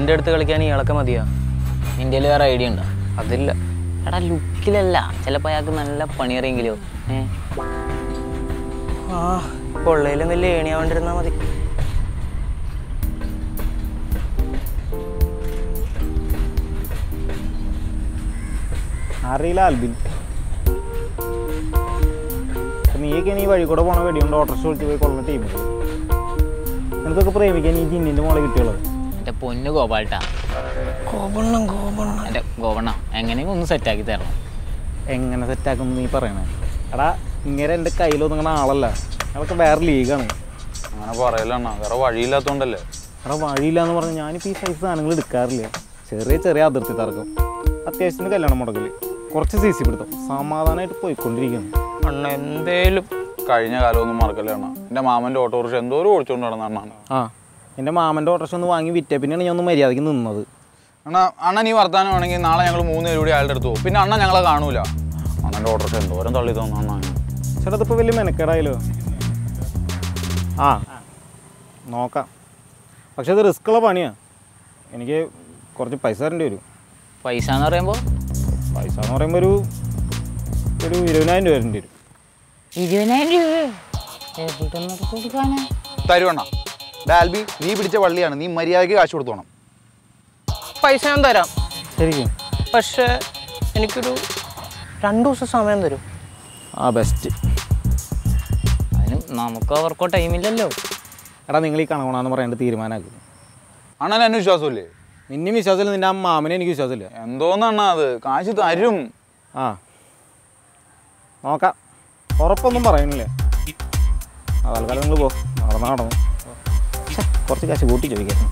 എൻ്റെ അടുത്ത് കളിക്കാൻ ഇയാളൊക്കെ മതിയാ നിന്റെ വേറെ ഐഡിയ ഉണ്ടോ അതില്ല എടാ ലുക്കിലല്ല ചിലപ്പോൾ അയാൾക്ക് നല്ല പണിയറിയെങ്കിലോ ഏ ആ പൊള്ളയിലും വലിയ ഏണിയാവാണ്ടിരുന്നാ മതി അറിയില്ല ആൽബിൻ നീയൊക്കെ നീ വഴി കൂടെ പോണ വെടിയുണ്ട് ഓട്ടർഷ വിളിച്ച് പോയി കൊള്ളുന്ന ടീമിൽ നിനക്കൊക്കെ പ്രേമിക്കാൻ ഈ ജിന്നിൻ്റെ മോളെ കിട്ടിയുള്ളത് എൻ്റെ പൊന്ന് ഗോപാൽട്ടാ കോപണ്ണം കോപണ്ണം എൻ്റെ ഗോവണ്ണ എങ്ങനെയും ഒന്ന് സെറ്റാക്കി തരണം എങ്ങനെ സെറ്റാക്കും നീ പറയണേ എടാ ഇങ്ങനെ എൻ്റെ കയ്യിലൊതുങ്ങണ ആളല്ല അതൊക്കെ വേറെ ലീഗാണ് അങ്ങനെ പറയലണ്ണ വേറെ വഴിയില്ലാത്തോണ്ടല്ലേ എടാ വഴിയില്ല എന്ന് പറഞ്ഞാൽ ഞാനിപ്പോൾ ഈ സൈസ് സാധനങ്ങൾ എടുക്കാറില്ല ചെറിയ ചെറിയ അതിർത്തി തർക്കം അത്യാവശ്യത്തിന് കല്യാണം മുടക്കല് കുറച്ച് സി സി പിടുത്തം സമാധാനമായിട്ട് പോയിക്കൊണ്ടിരിക്കുന്നു അണ്ണ എന്തേലും കഴിഞ്ഞ കാലമൊന്നും മറക്കല്ലേ അണ്ണ എൻ്റെ മാമൻ്റെ ഓട്ടോറിക്ഷ എന്തോരം ഓടിച്ചോണ്ട് നടന്ന അണ്ണാണ് ആ എൻ്റെ മാമൻ്റെ ഓട്ടർഷ ഒന്ന് വാങ്ങി വിറ്റേ പിന്നെയാണ് ഞാൻ ഒന്ന് മര്യാദയ്ക്ക് നിന്നത് അണ്ണ അണ്ണൻ ഈ വർത്താനം വേണമെങ്കിൽ നാളെ ഞങ്ങൾ മൂന്ന് പേര് കൂടി അയാളുടെ അടുത്ത് പോകും പിന്നെ അണ്ണൻ ഞങ്ങളെ കാണൂല അണ്ണൻ്റെ ഓട്ടോറിക്ഷ എന്തോരം തള്ളി തോന്നുന്നു അണ്ണ ചേട്ടാ ഇതിപ്പോൾ വലിയ മെനക്കേടായാലോ ആ നോക്കാം പക്ഷെ ഇത് റിസ്ക്കുള്ള പണിയാണ് എനിക്ക് കുറച്ച് പൈസ തരേണ്ടി വരും പൈസ എന്ന് പറയുമ്പോൾ പൈസ എന്ന് പറയുമ്പോൾ ഒരു ഒരു ഇരുപതിനായിരം രൂപ തരേണ്ടി വരും ഇരുപതിനായിരം രൂപ എവിടെ നിന്ന് കൊടുക്കാനാ തരുവണ്ണ ഡാൽബി നീ പിടിച്ച വള്ളിയാണ് നീ മര്യാദയ്ക്ക് കാശ് കൊടുത്തോണം പൈസ ഞാൻ തരാം ശരിക്കും പക്ഷേ എനിക്കൊരു രണ്ടു ദിവസം സമയം തരും ആ ബെസ്റ്റ് അതിന് നമുക്ക് അവർക്കോ ടൈമില്ലല്ലോ എടാ നിങ്ങൾ ഈ കണക്കണമെന്ന് പറയാണ്ട് തീരുമാനമാക്കും അണ്ണൻ എന്നെ വിശ്വാസമില്ലേ നിന്നെ വിശ്വാസമില്ല നിൻ്റെ ആ മാമനെ എനിക്ക് വിശ്വാസമില്ല എന്തോന്നണ്ണ അത് കാശ് തരും ആ നോക്കാം ഉറപ്പൊന്നും പറയുന്നില്ല ആ തൽക്കാലം നിങ്ങൾ പോ നടന്ന് നടന്നു ഛെ, കുറച്ച് കാശ് കൂട്ടി ചോദിക്കാം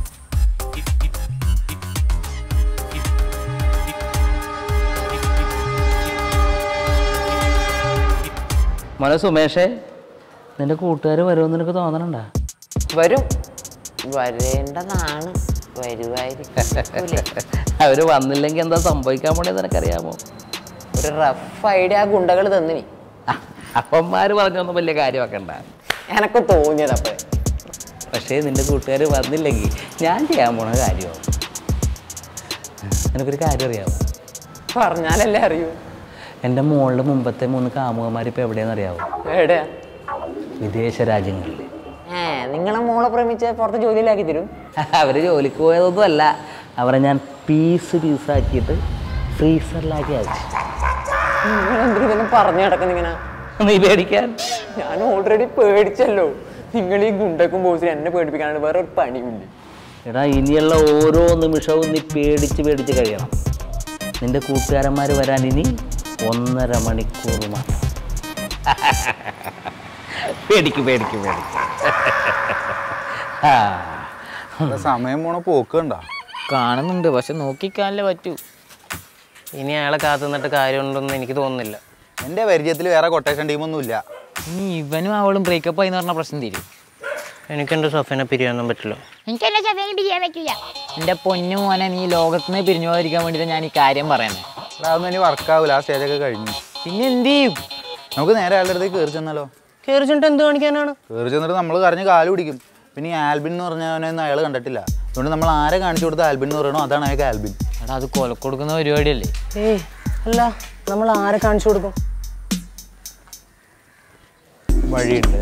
മോനെ സുമേഷേ നിന്റെ കൂട്ടുകാർ വരുമെന്ന് നിനക്ക് തോന്നണണ്ടാ വരും വരേണ്ടതാണ് വരുമായിരിക്കും അവര് വന്നില്ലെങ്കിൽ എന്താ സംഭവിക്കാൻ പോണേന്ന് നിനക്കറിയാമോ ഒരു റഫ് ഐഡിയ ആ ഗുണ്ടകൾ തന്നിനി അപ്പന്മാര് പറഞ്ഞൊന്നും വലിയ കാര്യമാക്കണ്ട എനക്ക് തോന്നിയത് അപ്പോഴേ പക്ഷേ നിന്റെ കൂട്ടുകാർ വന്നില്ലെങ്കിൽ ഞാൻ ചെയ്യാൻ പോണ കാര്യമാവും നിനക്കൊരു കാര്യം അറിയാമോ പറഞ്ഞാലല്ലേ അറിയൂ എൻ്റെ മോളുടെ മുമ്പത്തെ മൂന്ന് കാമുകന്മാർ ഇപ്പോൾ എവിടെയെന്ന് അറിയാമോ എവിടെയാ വിദേശ രാജ്യങ്ങളിൽ ഏ നിങ്ങളെ മോളെ പ്രേമിച്ച് പുറത്ത് ജോലിയിലാക്കി തരും അവർ ജോലിക്ക് പോയതൊന്നും അല്ല അവരെ ഞാൻ പീസ് പീസാക്കിയിട്ട് ഫ്രീസറിലാക്കി അയച്ചു നിങ്ങൾ എന്തിനു ഇതൊന്നും പറഞ്ഞു കിടക്കുന്ന ഇങ്ങനെ നീ പേടിക്കാൻ ഞാൻ ഓൾറെഡി പേടിച്ചല്ലോ നിങ്ങൾ ഈ ഗുണ്ടക്കും ബോസിനും എന്നെ പേടിപ്പിക്കാനാണ് വേറെ ഒരു പണിയില്ല എടാ ഇനിയുള്ള ഓരോ നിമിഷവും നീ പേടിച്ച് പേടിച്ച് കഴിയണം നിന്റെ കൂട്ടുകാരന്മാർ വരാൻ ഇനി ഒന്നര മണിക്കൂർ മാത്രം പേടിക്ക് പേടിക്ക് പേടിക്ക് ആ, സമയം പോണ പോക്ക് കണ്ട കാണുന്നുണ്ട് പക്ഷെ നോക്കിക്കാനല്ലേ പറ്റൂ ഇനി അയാളെ കാത്തു നിന്നിട്ട് കാര്യമുണ്ടെന്ന് എനിക്ക് തോന്നുന്നില്ല എൻ്റെ പരിചയത്തിൽ വേറെ കൊട്ടേഷൻ ടീമൊന്നും ഇല്ല ഇനി ഇവനും അവളും ബ്രേക്കപ്പ് ആയി എന്ന് പറഞ്ഞ പ്രശ്നം തീരും എനിക്കെൻ്റെ സഫിനെ പിരിയാനൊന്നും പറ്റില്ല എനിക്കെന്നെ സമയം പിരിയാൻ പറ്റില്ല എൻ്റെ പൊന്നു മോനെ നീ ലോകത്ത് നിന്ന് പിരിഞ്ഞു പോകാതിരിക്കാൻ വേണ്ടിയിട്ട് ഞാൻ ഈ കാര്യം പറയുന്നത് അതൊന്നും ഇനി വർക്കാവില്ല ആ സ്റ്റേജൊക്കെ കഴിഞ്ഞു പിന്നെ എന്ത് ചെയ്യും നമുക്ക് നേരെ അയാളുടെ അടുത്തേക്ക് കയറി ചെന്നാലോ കയറി ചെന്നിട്ട് എന്ത് കാണിക്കാനാണ് കയറി ചെന്നിട്ട് നമ്മൾ കരഞ്ഞ് കാല് പിടിക്കും പിന്നെ ഈ ആൽബിൻ എന്ന് പറഞ്ഞവനൊന്നും അയാൾ കണ്ടിട്ടില്ല അതുകൊണ്ട് നമ്മൾ ആരെ കാണിച്ചു കൊടുത്ത ആൽബിൻ എന്ന് പറയണോ അതാണ് അയാൾക്ക് ആൽബിൻ എടാ അത് കൊലക്കൊടുക്കുന്ന പരിപാടിയല്ലേ ഏയ് അല്ല നമ്മൾ ആരെ കാണിച്ചു കൊടുക്കും വഴിയുണ്ട്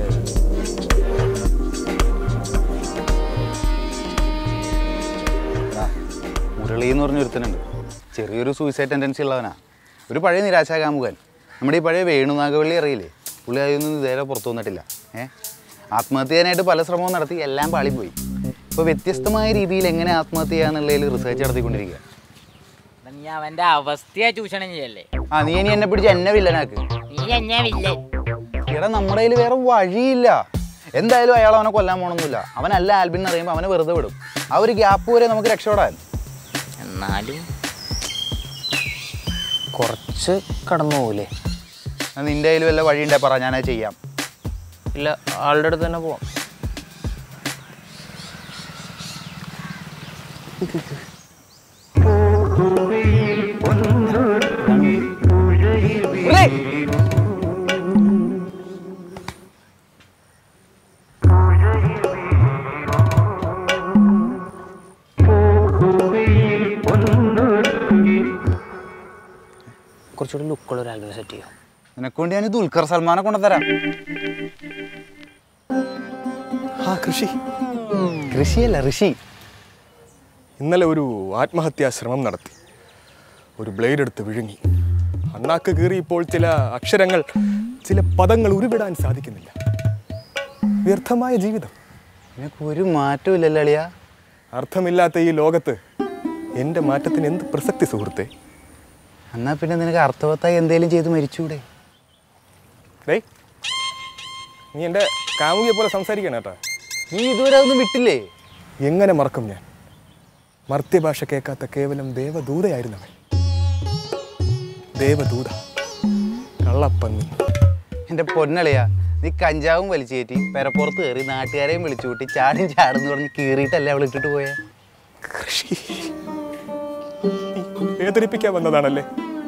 എടാ, മുരളി എന്ന് പറഞ്ഞ ഒരുത്തനുണ്ട് ചെറിയൊരു സൂയിസൈഡ് ടെൻഡൻസി ഉള്ളവനാ ഒരു പഴയ നിരാശാകാമുകൻ നമ്മുടെ ഈ പഴയ വേണുനാഗവള്ളി അറിയില്ലേ പുള്ളി അതൊന്നും ഇതേരെ പുറത്തു വന്നിട്ടില്ല ഏ ആത്മഹത്യ ചെയ്യാനായിട്ട് പല ശ്രമവും നടത്തി എല്ലാം പാളിപ്പോയി ഇപ്പോൾ വ്യത്യസ്തമായ രീതിയിൽ എങ്ങനെ ആത്മഹത്യ ചെയ്യാന്നുള്ളതിൽ റിസർച്ച് നടത്തിക്കൊണ്ടിരിക്കുക നീ അവന്റെ അവസ്ഥയാ ചൂഷണം ചെയ്യല്ലേ ആ നീ ഇനി എന്നെ പിടിച്ച് എന്നെ വില്ലനാക്ക് നീ എന്നെ വില്ലൻ എടാ നമ്മുടെ കയ്യിൽ വേറെ വഴിയില്ല എന്തായാലും അയാൾ അവനെ കൊല്ലാൻ പോണൊന്നുമില്ല അവനല്ല ആൽബിൻ എന്ന് അറിയുമ്പോൾ അവനെ വെറുതെ വിടും ആ ഒരു ഗ്യാപ്പ് വരെ നമുക്ക് രക്ഷപ്പെടാൻ എന്നാലും കുറച്ച് കടന്നു പോകില്ലേ എന്നാ നിന്റെ കയ്യിൽ വല്ല വഴിയുണ്ടേ പറ ഞാനത് ചെയ്യാം ഇല്ല ആളുടെ അടുത്ത് തന്നെ പോവാം കുറച്ചുകൂടി ലുക്കുള്ള ഒരു ആൽബം സെറ്റ് ചെയ്യും നിനക്ക് വേണ്ടി ഞാൻ ദുൽഖർ സൽമാനെ കൊണ്ടുതരാം ആ കൃഷി കൃഷിയല്ല ഋഷി ഇന്നലെ ഒരു ആത്മഹത്യാ ശ്രമം നടത്തി ഒരു ബ്ലേഡ് എടുത്ത് വിഴുങ്ങി അണ്ണാക്ക് കീറിയപ്പോൾ ചില അക്ഷരങ്ങൾ ചില പദങ്ങൾ ഉരുവിടാൻ സാധിക്കുന്നില്ല വ്യർത്ഥമായ ജീവിതം നിനക്ക് ഒരു മാറ്റവും ഇല്ലല്ലോ അളിയ അർത്ഥമില്ലാത്ത ഈ ലോകത്ത് എൻ്റെ മാറ്റത്തിന് എന്ത് പ്രസക്തി സുഹൃത്തെ എന്നാ പിന്നെ നിനക്ക് അർത്ഥവത്തായി എന്തേലും ചെയ്ത് മരിച്ചൂടെ ഡേയ് നീ എൻ്റെ കാമുകിയെ പോലെ സംസാരിക്കണം കേട്ടാ നീ ഇതുവരെ അതൊന്നും വിട്ടില്ലേ എങ്ങനെ മറക്കും ഞാൻ മർത്യഭാഷ കേൾക്കാത്ത കേവലം ദേവദൂതയായിരുന്നവൻ ദേവദൂത കള്ളപ്പന്നി എൻ്റെ പൊന്നളിയ നീ കഞ്ചാവും വലിച്ചു കയറ്റി പെരപ്പുറത്ത് കയറി നാട്ടുകാരെയും വിളിച്ചു കൂട്ടി ചാടും ചാടുന്ന് പറഞ്ഞ് കീറിയിട്ടല്ലേ അവൾ ഇട്ടിട്ട് പോയേ കൃഷി നീ വേദനിപ്പിക്കാൻ വന്നതാണല്ലേ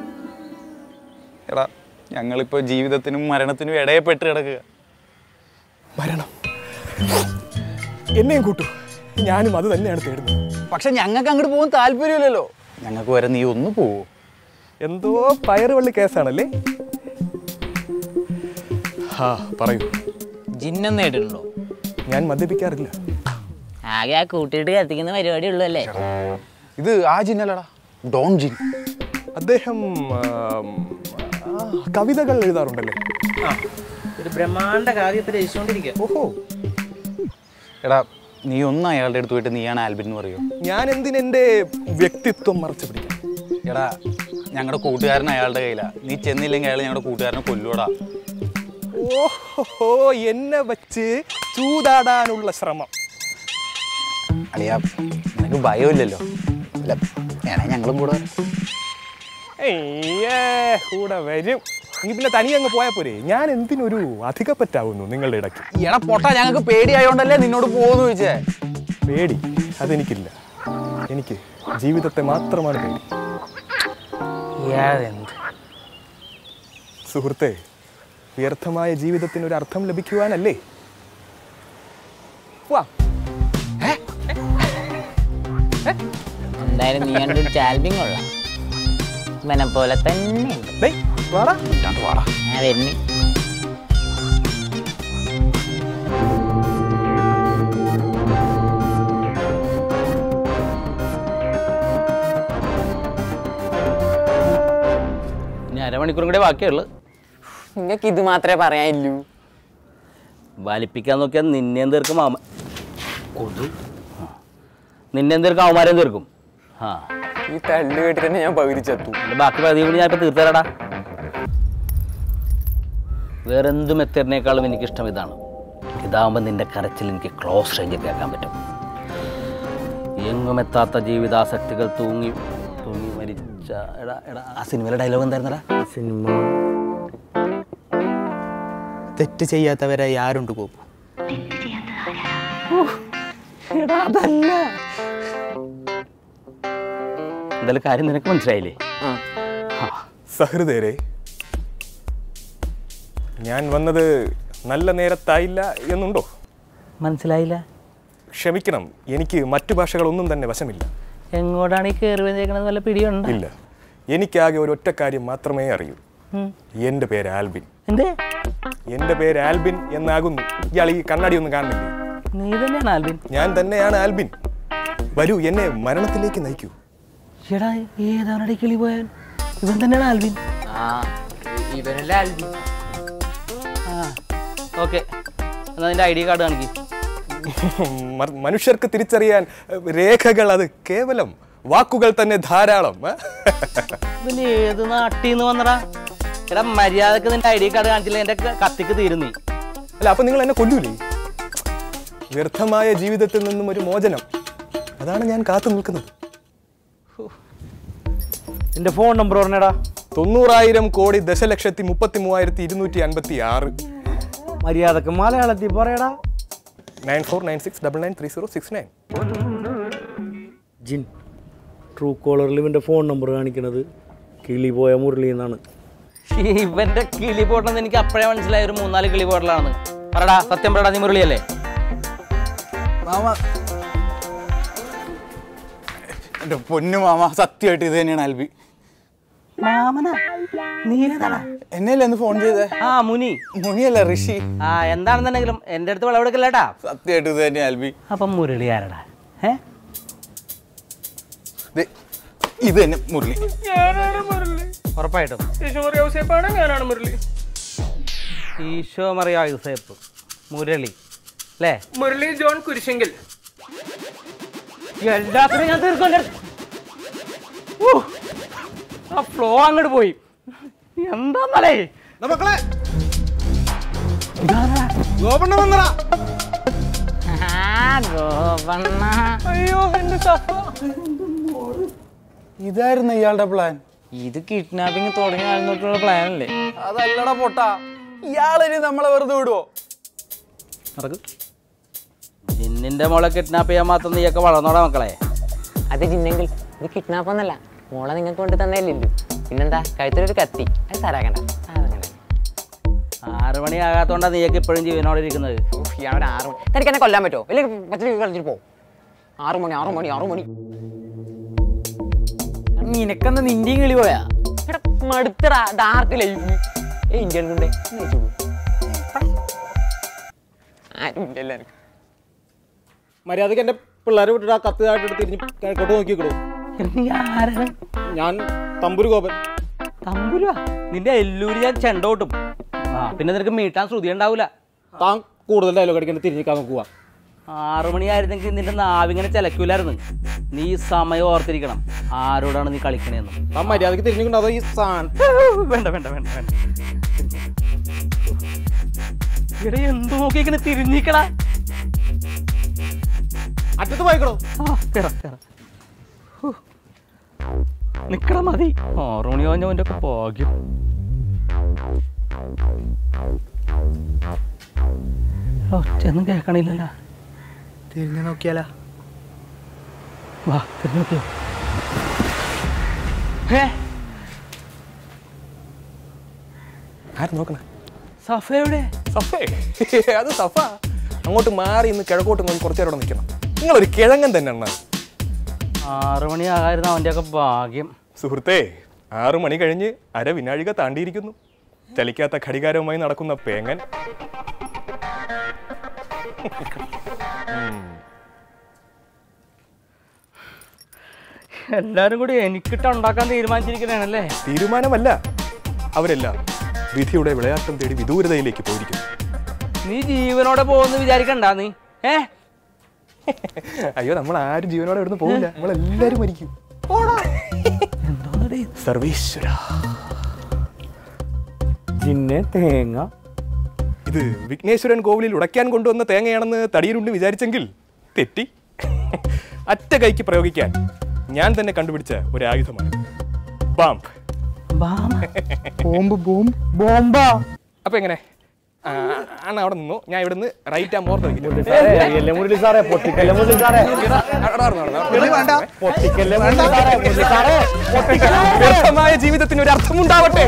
എടാ ഞങ്ങളിപ്പോൾ ജീവിതത്തിനും മരണത്തിനും ഇടയപ്പെട്ട് കിടക്കുക മരണം എന്നെയും കൂട്ടു ഞാനും അത് തന്നെയാണ് തേടുന്നത് പക്ഷെ ഞങ്ങൾക്ക് അങ്ങോട്ട് പോകാൻ താല്പര്യമില്ലല്ലോ ഞങ്ങൾക്ക് വരെ നീ ഒന്ന് പോവോ എന്തോ പയറുവള്ളി കേസാണല്ലേ ആ പറയൂ ജിന്നും നേടിയിട്ടുണ്ടോ ഞാൻ മദ്യപിക്കാറില്ല ആകെ ആ കൂട്ടിയിട്ട് കത്തിക്കുന്ന പരിപാടി ഉള്ളൂ അല്ലേ ഇത് ആ ജിന്നല്ലടാ ഡോൺ ജിൻ അദ്ദേഹം ആം, ആ, കവിതകൾ എഴുതാറുണ്ടല്ലേ ഒരു ബ്രഹ്മാണ്ട കാവ്യത്തെ രചിച്ചുകൊണ്ടിരിക്കുക ഓഹോ എടാ നീ ഒന്ന് അയാളുടെ അടുത്ത് പോയിട്ട് നീയാണ് ആൽബിൻ എന്ന് പറയോ ഞാൻ എന്തിനെന്റെ വ്യക്തിത്വം മറച്ചു പിടിക്കാം എടാ ഞങ്ങളുടെ കൂട്ടുകാരൻ അയാളുടെ കയ്യിലാ നീ ചെന്നില്ലെങ്കിൽ അയാൾ ഞങ്ങളുടെ കൂട്ടുകാരനെ കൊല്ലൂടാ ഓഹോ എന്നെ വച്ച് ചൂതാടാനുള്ള ശ്രമം അളിയാ നിനക്ക് ഭയമില്ലല്ലോ അല്ല വേണേ ഞങ്ങളും കൂടെ വരാം. ഏയ്യേ കൂടെ വരും നീ പിന്നെ തനിയെ അങ്ങ് പോയാൽ പോരെ ഞാൻ എന്തിനൊരു അധികപ്പറ്റാവുന്നു നിങ്ങളുടെ ഇടയ്ക്ക് എടാ പൊട്ടാ ഞങ്ങൾക്ക് പേടിയായോണ്ടല്ലേ നിന്നോട് പോകുന്നു ചോദിച്ചേ പേടി അതെനിക്കില്ല എനിക്ക് ജീവിതത്തെ മാത്രമാണ് പേടി ഇയാളെന്ത് സുഹൃത്തെ വ്യർത്ഥമായ ജീവിതത്തിന് ഒരു അർത്ഥം ലഭിക്കുവാനല്ലേ വാ എന്തായാലും നീ കണ്ടൊരു ചാൽബിങ് കൊള്ളാം ഇവനെ പോലെ തന്നെയുണ്ട് ഡേയ്, വാടാ. ഇല്ലാണ്ട് വാടാ ഞാൻ വരുന്നു ഇനി അരമണിക്കൂറും കൂടെ ബാക്കിയുള്ളു നിങ്ങൾക്ക് ഇത് മാത്രമേ പറയാനില്ലൂ വലിപ്പിക്കാൻ നോക്കിയാൽ നിന്നെ തീർക്കും അവമ കൊതു നിന്നെ തീർക്കും അവന്മാരെയും തീർക്കും ആ ഈ തള്ളു കേട്ടിട്ട് തന്നെ ഞാൻ പകുതി ചത്തു എൻ്റെ ബാക്കി പകുതി കൂടി ഞാൻ ഇപ്പം തീർത്തരാടാ വേറെ എന്തും എത്തറിനേക്കാളും എനിക്കിഷ്ടം ഇതാണ് ഇതാവുമ്പോൾ നിന്റെ കരച്ചിൽ എനിക്ക് ക്ലോസ് റേഞ്ചിൽ കേൾക്കാൻ പറ്റും എങ്ങും എത്താത്ത ജീവിതാസക്തികൾ തൂങ്ങി തൂങ്ങി മരിച്ച എടാ എടാ ആ സിനിമയിലെ ഡയലോഗ് എന്തായിരുന്നടാ സിനിമ തെറ്റ് ചെയ്യാത്തവരായി ആരുണ്ട് കോപ്പു എന്തായാലും കാര്യം നിനക്ക് മനസ്സിലായില്ലേ സഹൃദയരെ ഞാൻ വന്നത് നല്ല നേരത്തായില്ല എന്നുണ്ടോ മനസ്സിലായില്ല ക്ഷമിക്കണം എനിക്ക് മറ്റു ഭാഷകളൊന്നും തന്നെ വശമില്ല എങ്ങോട്ടാണ് ഈ കയറി വന്നേക്കണത് വല്ല പിടിയുണ്ട് ഇല്ല എനിക്കാകെ ഒരു ഒറ്റ കാര്യം മാത്രമേ അറിയൂ എൻ്റെ പേര് ആൽബിൻ എന്തേ എൻ്റെ പേര് ആൽബിൻ എന്നാകുന്നു ഇയാൾ ഈ കണ്ണാടി ഒന്നും കാണുന്നില്ലേ നീ തന്നെയാണ് ആൽബിൻ ഞാൻ തന്നെയാണ് ആൽബിൻ വരൂ എന്നെ മരണത്തിലേക്ക് നയിക്കൂ എടാ ഏതാണടി കിളി പോയാൽ ഇവൻ തന്നെയാണ് ആൽബിൻ ആ ഇവനല്ലേ ആൽബി ആ ഓക്കെ എന്നാൽ നിന്റെ ഐ ഡി കാർഡ് കാണിക്കും മ- മനുഷ്യർക്ക് തിരിച്ചറിയാൻ ഏഹ്, രേഖകൾ അത് കേവലം വാക്കുകൾ തന്നെ ധാരാളം ഏ? ഇവൻ ഏത് നാട്ടിൽ നിന്ന് വന്നടാ എടാ മര്യാദക്ക് നിന്റെ ഐ ഡി കാർഡ് കാണിച്ചില്ല എൻ്റെ ക- കത്തിക്ക് തീരുന്നീ അല്ല അപ്പൊ നിങ്ങൾ എന്നെ കൊല്ലൂലേ വ്യർത്ഥമായ ജീവിതത്തിൽ നിന്നും ഒരു മോചനം അതാണ് ഞാൻ കാത്തു നിൽക്കുന്നത് എൻ്റെ ഫോൺ നമ്പർ പറഞ്ഞടാ തൊണ്ണൂറായിരം കോടി ദശലക്ഷത്തി മുപ്പത്തി മൂവായിരത്തി ഇരുന്നൂറ്റി അൻപത്തി ആറ് മര്യാദക്ക് മലയാളത്തിൽ പറയടാ nine four nine six double nine three zero six nine ജിൻ ട്രൂ കോളറിൽ ഇവൻ്റെ ഫോൺ നമ്പർ കാണിക്കണത് കിളി പോയ മുരളി എന്നാണ് ഇവന്റെ കിളി പോട്ടെന്ന് എനിക്ക് അപ്പോഴേ മനസ്സിലായ ഒരു മൂന്നാല് കിളി പോട്ടലാണെന്ന് പറടാ സത്യം പറടാ നീ മുരളിയല്ലേ മാമ എൻ്റെ പൊന്നു മാമ സത്യമായിട്ട് ഇത് തന്നെയാണ് ആൽബി മാമനാ നീ ഏതാടാ എന്നെയല്ലേ ഒന്ന് ഫോൺ ചെയ്തേ ആ മുനി മുനിയല്ല ഋഷി ആ എന്താണെന്നുണ്ടെങ്കിലും എൻ്റെ അടുത്ത് വിളവെടുക്കില്ലേട്ടാ സത്യമായിട്ട് ഇത് തന്നെ ആൽബി അപ്പം മുരളി ആരടാ ഏ ദേ, ഇത് തന്നെ മുരളി ഞാനാണ് മുരളി ഉറപ്പായിട്ടും ഈശോറി ഔസേപ്പാണ് ഞാനാണ് മുരളി ഈശോ മറിയ യൂസേപ്പ് മുരളി അല്ലേ മുരളി ജോൺ കുരിശെങ്കിൽ എല്ലാത്തിനും ഞാൻ തീർക്കും ആ ഫ്ലോ അങ്ങോട്ട് പോയി എന്താന്നല്ലേ മക്കളെ ഗോപണ്ണ വന്നടാ അയ്യോ എന്റെ സഫ ഇതായിരുന്നു ഇയാളുടെ പ്ലാൻ ഇത് കിഡ്നാപ്പിംഗ് തുടങ്ങിയ കാലം തൊട്ടുള്ള പ്ലാൻ അല്ലേ അതല്ലടാ പൊട്ടാ ഇയാളിനി നമ്മളെ വെറുതെ വിടുവോ നടക്ക് ജിന്നിന്റെ മോളെ കിഡ്നാപ്പ് ചെയ്യാൻ മാത്രം നീയൊക്കെ വളർന്നോടാ മക്കളെ അത് ചിന്നെങ്കിൽ ഇത് കിഡ്നാപ്പ് ഒന്നല്ല മോളെ നിങ്ങൾക്ക് കൊണ്ട് തന്നേലില്ലു പിന്നെന്താ കഴുത്തിലൊരു കത്തി അത് തരാക്കണ്ട സാധനങ്ങളെ ആറ് മണി ആകാത്തോണ്ടാ നീയൊക്കെ ഇപ്പോഴും ജീവനോടെ ഇരിക്കുന്നത് ഇയാളൊരു ആറ് മണി തനിക്ക് എന്നെ കൊല്ലാൻ പറ്റുമോ വലിയ പച്ചരി കളിച്ചിട്ട് പോ ആറു മണി ആറു മണി ആറു മണി നിനക്കെന്താ നിന്റെയും കിളി പോയാ എടാ മടുത്തടാ ഡാർക്ക് ലൈഫ് ഏ ഇന്ത്യൻ കൊണ്ടേ ആരും ഇല്ലല്ലോ എനിക്ക് മര്യാദക്ക് എൻ്റെ പിള്ളേരെ വിട്ടിട്ട് ആ കത്ത് ആയിട്ട് തിരിഞ്ഞ് കിഴക്കോട്ട് നോക്കിക്കിടും നീ ആരാണ് ഞാൻ തമ്പുരു ഗോപൻ തമ്പുരുവാ നിന്റെ എല്ലൂര് ഞാൻ ചെണ്ടോട്ടും ആ പിന്നെ നിനക്ക് മീട്ടാൻ ശ്രുതി ഉണ്ടാവൂല താൻ കൂടുതൽ ഡയലോഗ് അടിക്കാൻ തിരിഞ്ഞിക്കാൻ നോക്കുക ആറു മണിയായിരുന്നെങ്കിൽ നിന്റെ നാവിങ്ങനെ ചിലക്കൂലായിരുന്നു നീ ഈ സമയം ഓർത്തിരിക്കണം ആരോടാണ് നീ കളിക്കണേന്ന് താൻ മര്യാദക്ക് തിരിഞ്ഞിട്ടുണ്ടോ അതോ ഈ സാൻ വേണ്ട വേണ്ട വേണ്ട വേണ്ട ഇവിടെ എന്ത് നോക്കിക്കണ തിരിഞ്ഞിക്കടാ അറ്റത്ത് പോയിക്കടോ ആ, കേറാം, കേറാം. ഹൂ. നിക്കടാ മതി ആറു മണി കഴിഞ്ഞവൻ്റെ ഒക്കെ ഭാഗ്യം ഒറ്റയൊന്നും കേൾക്കണില്ലല്ലോ തിരിഞ്ഞു നോക്കിയാലാ വാ തിരിഞ്ഞു നോക്കിയോ ഏ ആരും നോക്കണേ സഫ എവിടെ സഫേ അത് സഫ അങ്ങോട്ട് മാറി ഇന്ന് കിഴക്കോട്ട് നോക്കി കുറച്ചു നേരം അവിടെ നിൽക്കണം നിങ്ങളൊരു കിഴങ്ങൻ തന്നെ അണ്ണ ആറു മണി ആകായിരുന്നു അവൻ്റെ ഒക്കെ ഭാഗ്യം സുഹൃത്തേ ആറു മണി കഴിഞ്ഞ് അര വിനാഴിക താണ്ടിയിരിക്കുന്നു ചലിക്കാത്ത ഘടികാരവുമായി നടക്കുന്ന പേങ്ങൻ എല്ലാരും കൂടി എനിക്കിട്ട് ഉണ്ടാക്കാൻ തീരുമാനിച്ചിരിക്കണേണല്ലേ തീരുമാനമല്ല അവരെല്ലാം വിധിയുടെ വിളയാട്ടം തേടി വിദൂരതയിലേക്ക് പോയിരിക്കുന്നു നീ ജീവനോടെ പോകുന്നു വിചാരിക്കണ്ട നീ ഏ അയ്യോ നമ്മൾ ആരും ജീവനോടെ ഇവിടുന്ന് പോകില്ല നമ്മളെല്ലാരും മരിക്കും എന്തോന്നടി സർവീശ്വര ജിന്നെ തേങ്ങ ഇത് വിഘ്നേശ്വരൻ കോവിലിൽ ഉടയ്ക്കാൻ കൊണ്ടുവന്ന തേങ്ങയാണെന്ന് തടിയിലുണ്ട് വിചാരിച്ചെങ്കിൽ തെറ്റി അറ്റ കൈക്ക് പ്രയോഗിക്കാൻ ഞാൻ തന്നെ കണ്ടുപിടിച്ച ഒരു ആയുധമാണ് ബാംബ് ബോംബ് ബോംബ് ബോംബാ അപ്പൊ എങ്ങനെ ആ, അണ്ണ അവിടെ നിന്നു ഞാൻ ഇവിടെ നിന്ന് റൈറ്റ് ആ മോർത്ത് എല്ലേ മുരളി സാറേ പൊട്ടിക്കല്ലേ മുരളി സാറേ പൊട്ടിക്കല്ലേ മുരളി സാറേ മുരളി സാറേ വ്യർത്ഥമായ ജീവിതത്തിന് ഒരു അർത്ഥമുണ്ടാവട്ടെ